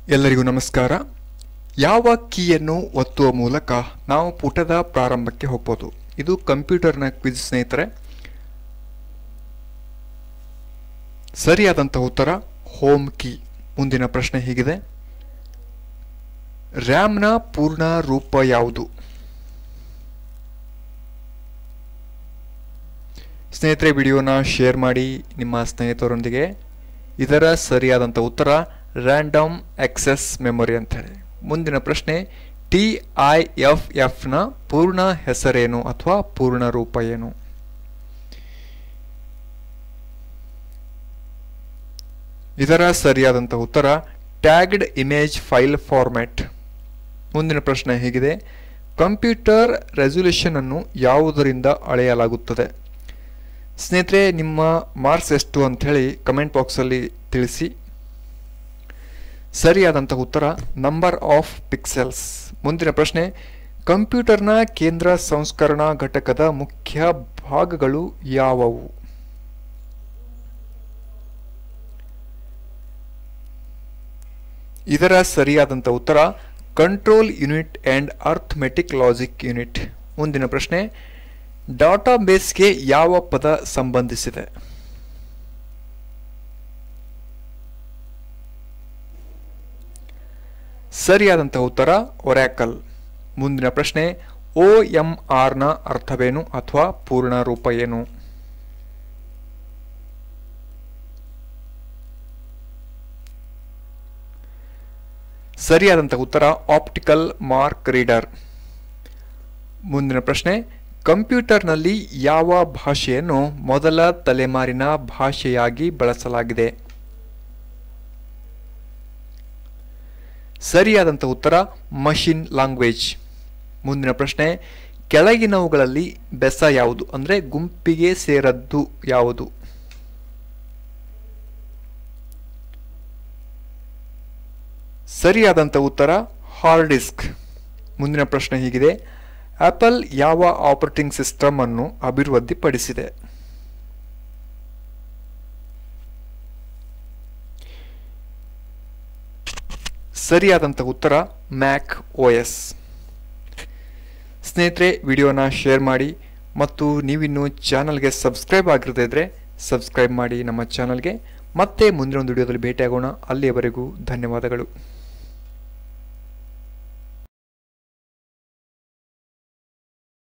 ಎಲ್ಲರಿಗೂ ನಮಸ್ಕಾರ ಯಾವ ಕೀಯನ್ನು ಒತ್ತುವ ಮೂಲಕ ನಾವು ಪುಟದ ಪ್ರಾರಂಭಕ್ಕೆ ಹೋಗ್ಬೋದು ಇದು ಕಂಪ್ಯೂಟರ್ನ ಕ್ವಿಜ್ ಸ್ನೇಹಿತರೆ ಸರಿಯಾದಂಥ ಉತ್ತರ ಹೋಮ್ ಕೀ ಮುಂದಿನ ಪ್ರಶ್ನೆ ಹೀಗಿದೆ ರ್ಯಾಮ್ನ ಪೂರ್ಣ ರೂಪ ಯಾವುದು ಸ್ನೇಹಿತರೆ ವಿಡಿಯೋನ ಶೇರ್ ಮಾಡಿ ನಿಮ್ಮ ಸ್ನೇಹಿತರೊಂದಿಗೆ ಇದರ ಸರಿಯಾದಂಥ ಉತ್ತರ ರ್ಯಾಂಡಮ್ ಆಕ್ಸೆಸ್ ಮೆಮೊರಿ ಅಂತ ಹೇಳಿ ಮುಂದಿನ ಪ್ರಶ್ನೆ ಟಿ ಐ ಎಫ್ ಎಫ್ನ ಪೂರ್ಣ ಹೆಸರೇನು ಅಥವಾ ಪೂರ್ಣ ರೂಪ ಏನು ಇದರ ಸರಿಯಾದಂಥ ಉತ್ತರ ಟ್ಯಾಗ್ಡ್ ಇಮೇಜ್ ಫೈಲ್ ಫಾರ್ಮ್ಯಾಟ್ ಮುಂದಿನ ಪ್ರಶ್ನೆ ಹೇಗಿದೆ ಕಂಪ್ಯೂಟರ್ ರೆಸೊಲ್ಯೂಷನ್ ಅನ್ನು ಯಾವುದರಿಂದ ಅಳೆಯಲಾಗುತ್ತದೆ ಸ್ನೇಹಿತರೆ ನಿಮ್ಮ ಮಾರ್ಕ್ಸ್ ಎಷ್ಟು ಅಂಥೇಳಿ ಕಮೆಂಟ್ ಬಾಕ್ಸಲ್ಲಿ ತಿಳಿಸಿ ಸರಿಯಾದಂಥ ಉತ್ತರ ನಂಬರ್ ಆಫ್ ಪಿಕ್ಸೆಲ್ಸ್ ಮುಂದಿನ ಪ್ರಶ್ನೆ ಕಂಪ್ಯೂಟರ್ನ ಕೇಂದ್ರ ಸಂಸ್ಕರಣಾ ಘಟಕದ ಮುಖ್ಯ ಭಾಗಗಳು ಯಾವುವು ಇದರ ಸರಿಯಾದಂಥ ಉತ್ತರ control unit and arithmetic logic unit ಮುಂದಿನ ಪ್ರಶ್ನೆ ಡಾಟಾಬೇಸ್ಗೆ ಯಾವ ಪದ ಸಂಬಂಧಿಸಿದೆ ಸರಿಯಾದಂಥ ಉತ್ತರ ಒರ್ಯಾಕಲ್ ಮುಂದಿನ ಪ್ರಶ್ನೆ ಒ ಎಂ ಆರ್ನ ಅರ್ಥವೇನು ಅಥವಾ ಪೂರ್ಣ ರೂಪ ಏನು ಸರಿಯಾದಂಥ ಉತ್ತರ ಆಪ್ಟಿಕಲ್ ಮಾರ್ಕ್ ರೀಡರ್ ಮುಂದಿನ ಪ್ರಶ್ನೆ ಕಂಪ್ಯೂಟರ್ನಲ್ಲಿ ಯಾವ ಭಾಷೆಯನ್ನು ಮೊದಲ ತಲೆಮಾರಿನ ಭಾಷೆಯಾಗಿ ಬಳಸಲಾಗಿದೆ ಸರಿಯಾದಂಥ ಉತ್ತರ ಮಷಿನ್ ಲ್ಯಾಂಗ್ವೇಜ್ ಮುಂದಿನ ಪ್ರಶ್ನೆ ಕೆಳಗಿನವುಗಳಲ್ಲಿ ಬೆಸ ಯಾವುದು ಅಂದರೆ ಗುಂಪಿಗೆ ಸೇರದ್ದು ಯಾವುದು ಸರಿಯಾದಂಥ ಉತ್ತರ ಹಾರ್ಡ್ ಡಿಸ್ಕ್ ಮುಂದಿನ ಪ್ರಶ್ನೆ ಹೀಗಿದೆ ಆಪಲ್ ಯಾವ ಆಪರೇಟಿಂಗ್ ಸಿಸ್ಟಮ್ ಅನ್ನು ಅಭಿವೃದ್ಧಿಪಡಿಸಿದೆ ಸರಿಯಾದಂಥ ಉತ್ತರ ಮ್ಯಾಕ್ ಓ ಎಸ್ ಸ್ನೇಹಿತರೆ ವಿಡಿಯೋನ ಶೇರ್ ಮಾಡಿ ಮತ್ತು ನೀವಿನ್ನೂ ಚಾನಲ್ಗೆ ಸಬ್ಸ್ಕ್ರೈಬ್ ಆಗಿರದೇ ಇದ್ದರೆ ಸಬ್ಸ್ಕ್ರೈಬ್ ಮಾಡಿ ನಮ್ಮ ಚಾನಲ್ಗೆ ಮತ್ತೆ ಮುಂದಿನ ಒಂದು ವಿಡಿಯೋದಲ್ಲಿ ಭೇಟಿಯಾಗೋಣ ಅಲ್ಲಿಯವರೆಗೂ ಧನ್ಯವಾದಗಳು